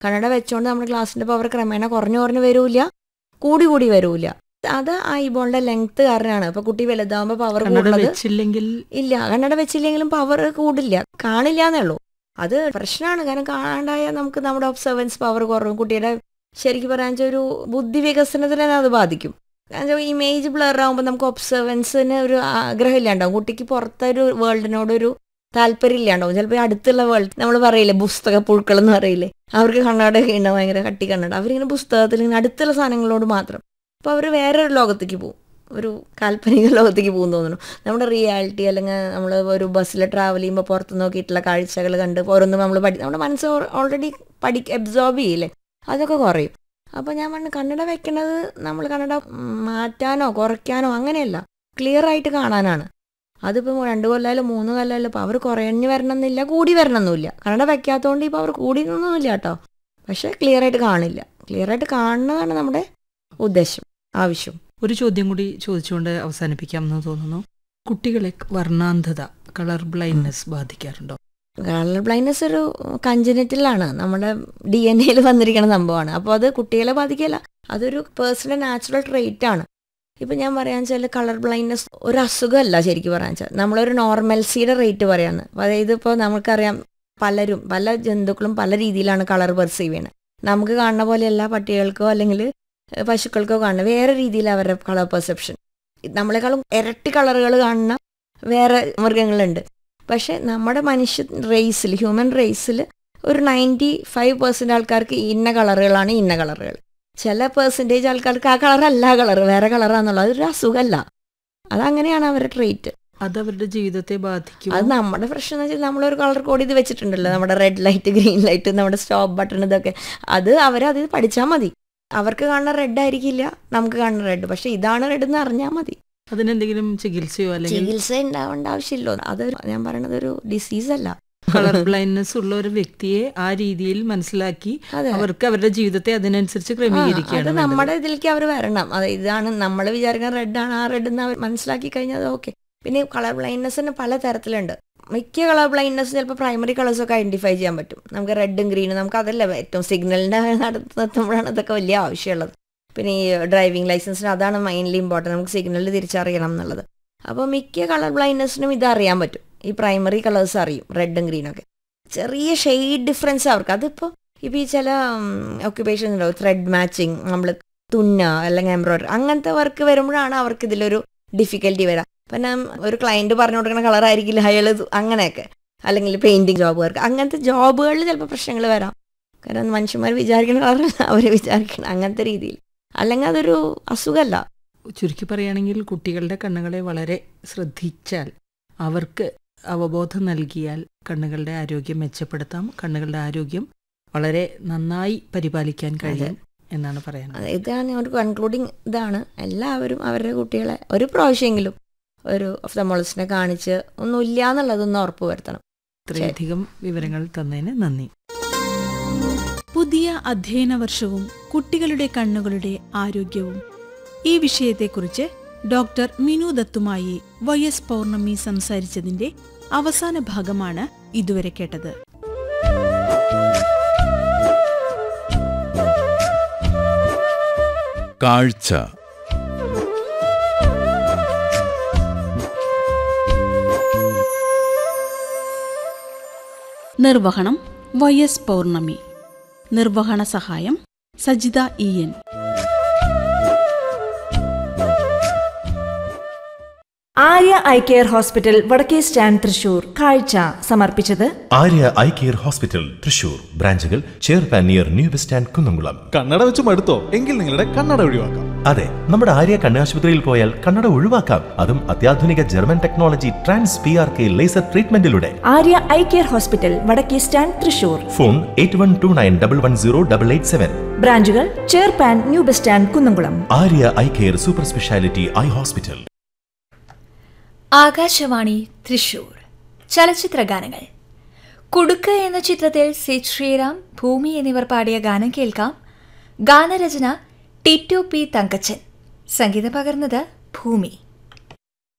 കണ്ണട വെച്ചുകൊണ്ട് നമ്മുടെ ഗ്ലാസിന്റെ പവർ ക്രമേണ കുറഞ്ഞു കുറഞ്ഞു വരൂല കൂടി കൂടി വരൂല അത് ആ ഐബോളിന്റെ ലെങ്ത് കാരണമാണ് ഇപ്പൊ കുട്ടി വലുതാവുമ്പോ പവർ കണ്ണട കൂടുന്നത് വെച്ചില്ലെങ്കിൽ ഇല്ല കണ്ണട വെച്ചില്ലെങ്കിലും പവർ കൂടില്ല കാണില്ല എന്നേ ഉള്ളൂ അത് പ്രശ്നമാണ് കാരണം കാണാണ്ടായ നമുക്ക് നമ്മുടെ ഒബ്സർവൻസ് പവർ കുറവും കുട്ടിയുടെ ശരിക്കും പറയാൻ വെച്ചാൽ ഒരു ബുദ്ധി വികസനത്തിന് തന്നെ അത് ബാധിക്കും ഇമേജ് ബ്ലർ ആകുമ്പോൾ നമുക്ക് ഒബ്സർവൻസിന് ഒരു ആഗ്രഹം ഇല്ലാണ്ടാവും കുട്ടിക്ക് പുറത്തൊരു വേൾഡിനോട് ഒരു താല്പര്യം ഇല്ലാണ്ടാവും ചിലപ്പോൾ അടുത്തുള്ള വേൾഡ് നമ്മൾ പറയില്ലേ പുസ്തക പുഴുക്കൾ എന്ന് പറയില്ലേ അവർക്ക് കണ്ണടയൊക്കെ ഉണ്ടാവും ഭയങ്കര കട്ടി കണ്ണട അവരിങ്ങനെ പുസ്തകത്തിൽ ഇങ്ങനെ അടുത്തുള്ള സാധനങ്ങളോട് മാത്രം അപ്പോൾ അവർ വേറൊരു ലോകത്തേക്ക് പോകും ഒരു കാൽപ്പനിക ലോകത്തേക്ക് പോകും തോന്നുന്നു നമ്മുടെ റിയാലിറ്റി അല്ലെങ്കിൽ നമ്മൾ ഒരു ബസ്സിൽ ട്രാവൽ ചെയ്യുമ്പോൾ പുറത്ത് നോക്കിയിട്ടുള്ള കാഴ്ചകൾ കണ്ട് ഓരോന്നും നമ്മൾ പഠി നമ്മുടെ മനസ്സ് ഓൾറെഡി പഠി അബ്സോർബ് ചെയ്യില്ലേ അതൊക്കെ കുറയും അപ്പോൾ ഞാൻ പറഞ്ഞു കണ്ണട വെക്കണത് നമ്മൾ കണ്ണട മാറ്റാനോ കുറയ്ക്കാനോ അങ്ങനെയല്ല ക്ലിയർ ആയിട്ട് കാണാനാണ് അതിപ്പോൾ രണ്ട് കൊല്ലമായാലും മൂന്ന് കൊല്ലമായാലും ഇപ്പോൾ അവർ കുറഞ്ഞു വരണമെന്നില്ല കൂടി വരണമെന്നില്ല കണ്ണട വെക്കാത്തതുകൊണ്ട് ഇപ്പോൾ അവർ കൂടി നിന്നൊന്നുമില്ല കേട്ടോ പക്ഷേ ക്ലിയർ ആയിട്ട് കാണില്ല ക്ലിയർ ആയിട്ട് കാണുന്നതാണ് നമ്മുടെ ഉദ്ദേശം ആവശ്യം ഒരു ചോദ്യം കൂടി ചോദിച്ചുകൊണ്ട് അവസാനിപ്പിക്കാമെന്ന് തോന്നുന്നു കുട്ടികളെ വർണ്ണാന്ധത കളർ ബ്ലൈൻഡ്നെസ് ബാധിക്കാറുണ്ടോ കളർ ബ്ലൈൻഡ്നെസ് ഒരു കഞ്ചനറ്റിലാണ് നമ്മുടെ ഡി എൻ എയിൽ വന്നിരിക്കുന്ന സംഭവമാണ് അപ്പോൾ അത് കുട്ടികളെ ബാധിക്കില്ല അതൊരു പേഴ്സണൽ നാച്ചുറൽ ട്രേറ്റ് ആണ് ഇപ്പം ഞാൻ പറയാന്ന് വെച്ചാൽ കളർ ബ്ലൈൻഡ്നെസ് ഒരു അസുഖമല്ല ശരിക്കും പറയാന്ന് വെച്ചാൽ നമ്മളൊരു നോർമൽസിയുടെ റേറ്റ് പറയാന്ന് അതായത് ഇപ്പോൾ നമുക്കറിയാം പലരും പല ജന്തുക്കളും പല രീതിയിലാണ് കളർ പെർസീവ് ചെയ്യണത് നമുക്ക് കാണുന്ന പോലെയല്ല പട്ടികൾക്കോ അല്ലെങ്കിൽ പശുക്കൾക്കോ കാണുന്നത് വേറെ രീതിയിൽ അവരുടെ കളർ പെർസെപ്ഷൻ നമ്മളെക്കാളും ഇരട്ടി കളറുകൾ കാണുന്ന വേറെ മൃഗങ്ങളുണ്ട് പക്ഷെ നമ്മുടെ മനുഷ്യ റേസിൽ ഹ്യൂമൻ റേസിൽ ഒരു നയൻറ്റി ഫൈവ് പെർസെൻറ്റ് ആൾക്കാർക്ക് ഇന്ന കളറുകളാണ് ഇന്ന കളറുകൾ ചില പെർസെൻറ്റേജ് ആൾക്കാർക്ക് ആ കളർ അല്ല കളർ വേറെ കളറാന്നുള്ളത് അതൊരു അസുഖമല്ല അതങ്ങനെയാണ് അവരുടെ ട്രീറ്റ് അത് അവരുടെ ജീവിതത്തെ ബാധിക്കും അത് നമ്മുടെ പ്രശ്നം എന്ന് വെച്ചാൽ നമ്മളൊരു കളർ കോഡ് ഇത് വെച്ചിട്ടുണ്ടല്ലോ നമ്മുടെ റെഡ് ലൈറ്റ് ഗ്രീൻ ലൈറ്റ് നമ്മുടെ സ്റ്റോപ്പ് ബട്ടൺ ഇതൊക്കെ അത് അവരത് പഠിച്ചാൽ മതി അവർക്ക് കാണുന്ന റെഡ് ആയിരിക്കില്ല നമുക്ക് കാണുന്ന റെഡ് പക്ഷെ ഇതാണ് റെഡ് എന്ന് അറിഞ്ഞാൽ മതി അതിനെന്തെങ്കിലും ചികിത്സയോ അല്ലെങ്കിൽ ചികിത്സ ഉണ്ടാവേണ്ട ആവശ്യമില്ലോ അത് ഞാൻ പറയണത് ഒരു ഡിസീസ് അല്ല കളർ ബ്ലൈൻഡ്നെസ് ഉള്ള ഒരു വ്യക്തിയെ ആ രീതിയിൽ മനസ്സിലാക്കി അതെ അവർക്ക് അവരുടെ ജീവിതത്തെ അതിനനുസരിച്ച് ആ, ക്രമീകരിക്കുകയാണ് അത് വേണ്ടത്. നമ്മുടെ ഇതിലേക്ക് അവർ വരണം അത് ഇതാണ് നമ്മൾ വിചാരിക്കുന്ന റെഡ് ആണ് ആ റെഡ് എന്ന് അവർ മനസ്സിലാക്കി കഴിഞ്ഞാൽ അത് ഓക്കെ പിന്നെ കളർ ബ്ലൈൻഡ്നെസ്സിന് പല തരത്തിലുണ്ട് മിക്ക കളർ ബ്ലൈൻഡ്നെസ് ചിലപ്പോൾ പ്രൈമറി കളേഴ്സ് ഒക്കെ ഐഡന്റിഫൈ ചെയ്യാൻ പറ്റും നമുക്ക് റെഡും ഗ്രീനും നമുക്ക് അതല്ല ഏറ്റവും സിഗ്നലിന്റെ അടുത്ത് നിർത്തുമ്പോഴാണ് ഇതൊക്കെ വലിയ ആവശ്യമുള്ളത് പിന്നെ ഈ ഡ്രൈവിംഗ് ലൈസൻസിന് അതാണ് മെയിൻലി ഇമ്പോർട്ടൻറ്റ് നമുക്ക് സിഗ്നലിൽ തിരിച്ചറിയണം എന്നുള്ളത് അപ്പോൾ മിക്ക കളർ ബ്ലൈൻഡ്നെസ്സിനും ഇത് അറിയാൻ പറ്റും ഈ പ്രൈമറി കളേഴ്സ് അറിയും റെഡും ഗ്രീനൊക്കെ ചെറിയ ഷെയ്ഡ് ഡിഫറൻസ് അവർക്ക് അതിപ്പോൾ ഇപ്പോൾ ഈ ചില ഓക്യുപ്പേഷൻ ഉണ്ടാവും ത്രെഡ് മാച്ചിങ് നമ്മൾ തുന്ന അല്ലെങ്കിൽ എംബ്രോയിഡറി അങ്ങനത്തെ വർക്ക് വരുമ്പോഴാണ് അവർക്ക് ഇതിലൊരു ഡിഫിക്കൽറ്റി വരാം പിന്നെ ഒരു ക്ലയൻറ്റ് പറഞ്ഞു കൊടുക്കുന്ന കളർ ആയിരിക്കില്ല അയാൾ അങ്ങനെയൊക്കെ അല്ലെങ്കിൽ പെയിൻറ്റിങ് ജോബുകാർക്ക് അങ്ങനത്തെ ജോബുകളിൽ ചിലപ്പോൾ പ്രശ്നങ്ങൾ വരാം കാരണം മനുഷ്യന്മാർ വിചാരിക്കുന്ന കളറല്ല അവർ വിചാരിക്കണം അങ്ങനത്തെ രീതിയിൽ അല്ലെങ്കിൽ അതൊരു അസുഖമല്ല ചുരുക്കി പറയുകയാണെങ്കിൽ കുട്ടികളുടെ കണ്ണുകളെ വളരെ ശ്രദ്ധിച്ചാൽ അവർക്ക് അവബോധം നൽകിയാൽ കണ്ണുകളുടെ ആരോഗ്യം മെച്ചപ്പെടുത്താം കണ്ണുകളുടെ ആരോഗ്യം വളരെ നന്നായി പരിപാലിക്കാൻ കഴിയും എന്നാണ് പറയാനുള്ളത് അത് ഇതാണ് ഒരു കൺക്ലൂഡിങ് ഇതാണ് എല്ലാവരും അവരുടെ കുട്ടികളെ ഒരു പ്രാവശ്യമെങ്കിലും ഒരു ഒഫ്തമോളജിസ്റ്റിനെ കാണിച്ച് ഒന്നുമില്ല എന്നുള്ളതൊന്ന് ഉറപ്പ് വരുത്തണം ഇത്രയധികം വിവരങ്ങൾ തന്നതിന് നന്ദി പുതിയ അധ്യയന വർഷവും കുട്ടികളുടെ കണ്ണുകളുടെ ആരോഗ്യവും ഈ വിഷയത്തെക്കുറിച്ച് ഡോക്ടർ മിനു ദത്തുമായി വൈ എസ് പൗർണമി സംസാരിച്ചതിന്റെ അവസാന ഭാഗമാണ് ഇതുവരെ കേട്ടത് കാഴ്ച നിർവഹണം വൈ എസ് പൗർണമി നിർവഹണ സഹായം Sajitha E N Arya eye care hospital Vadakke stand Thrissur കാഴ്ച സമർപ്പിച്ചത് Arya eye care hospital Thrissur ബ്രാഞ്ചുകൾ ചേർപ്പാൻ near new bus stand Kunnamkulam കണ്ണട വെച്ച് മടുത്തോ എങ്കിൽ നിങ്ങളുടെ കണ്ണട ഒഴിവാക്കാം അതെ നമ്മുടെ ആര്യ കണ്ണാശുപത്രിയിൽ പോയാൽ കണ്ണട ഒഴിവാക്കാം അതും അത്യാധുനിക German technology trans P R K laser ട്രീറ്റ്മെന്റിലൂടെ Arya eye care hospital Vadakke stand Thrissur phone eight one two nine double one zero double eight seven ബ്രാഞ്ചുകൾ ചേർപ്പാൻ new bus stand Kunnamkulam Arya eye care super speciality eye hospital Akashvani Thrissur ചലച്ചിത്ര ഗാനങ്ങൾ കുടുക്ക് എന്ന ചിത്രത്തിൽ സിദ് ശ്രീറാം ഭൂമി എന്നിവർ പാടിയ ഗാനം കേൾക്കാം ഗാനരചന ടിറ്റു പി തങ്കച്ചൻ സംഗീതം പകർന്നത് ഭൂമി